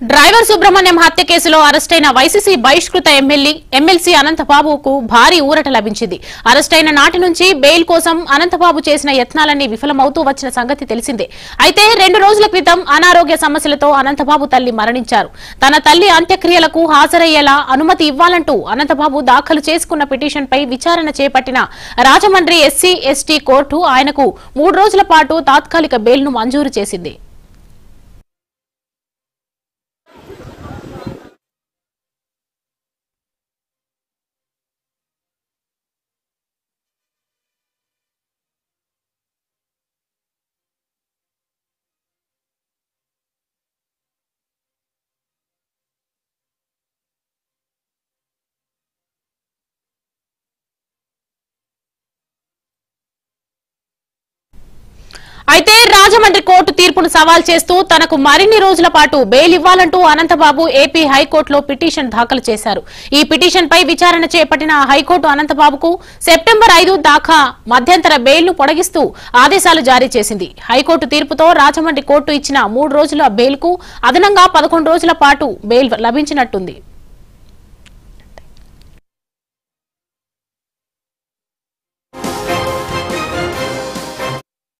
driver Subrahmanyam హత్య కేసులో అరెస్టైన వైసీసీ బహిష్కృత ఎమ్మెల్యే ఎమ్మెల్సీ అనంతబాబుకు భారీ ఊరట లభించింది అరెస్టైన నాటి నుంచి బెయిల్ కోసం అనంతబాబు చేసిన యత్నాలన్నీ విఫలమవుతూ వచ్చిన సంగతి తెలిసిందే అయితే రెండు రోజుల క్రితం అనారోగ్య సమస్యలతో అనంతబాబు తల్లి మరణించారు తన తల్లి అంత్యక్రియలకు హాజరయ్యేలా అనుమతి ఇవ్వాలంటూ అనంతబాబు దాఖలు చేసుకున్న పిటిషన్పై విచారణ చేపట్టిన రాజమండ్రి ఎస్సీ ఎస్టీ కోర్టు ఆయనకు మూడు రోజుల పాటు తాత్కాలిక బెయిల్ను మంజూరు చేసింది అయితే రాజమండ్రి కోర్టు తీర్పును సవాల్ చేస్తూ తనకు మరిన్ని రోజుల పాటు బెయిల్ ఇవ్వాలంటూ అనంతబాబు ఏపీ హైకోర్టులో పిటిషన్ దాఖలు చేశారు ఈ పిటిషన్ పై విచారణ చేపట్టిన హైకోర్టు అనంతబాబుకు సెప్టెంబర్ ఐదు దాకా మధ్యంతర బెయిల్ ను పొడిగిస్తూ ఆదేశాలు జారీ చేసింది హైకోర్టు తీర్పుతో రాజమండ్రి కోర్టు ఇచ్చిన మూడు రోజుల బెయిల్ కు అదనంగా పదకొండు రోజుల పాటు బెయిల్ లభించినట్టుంది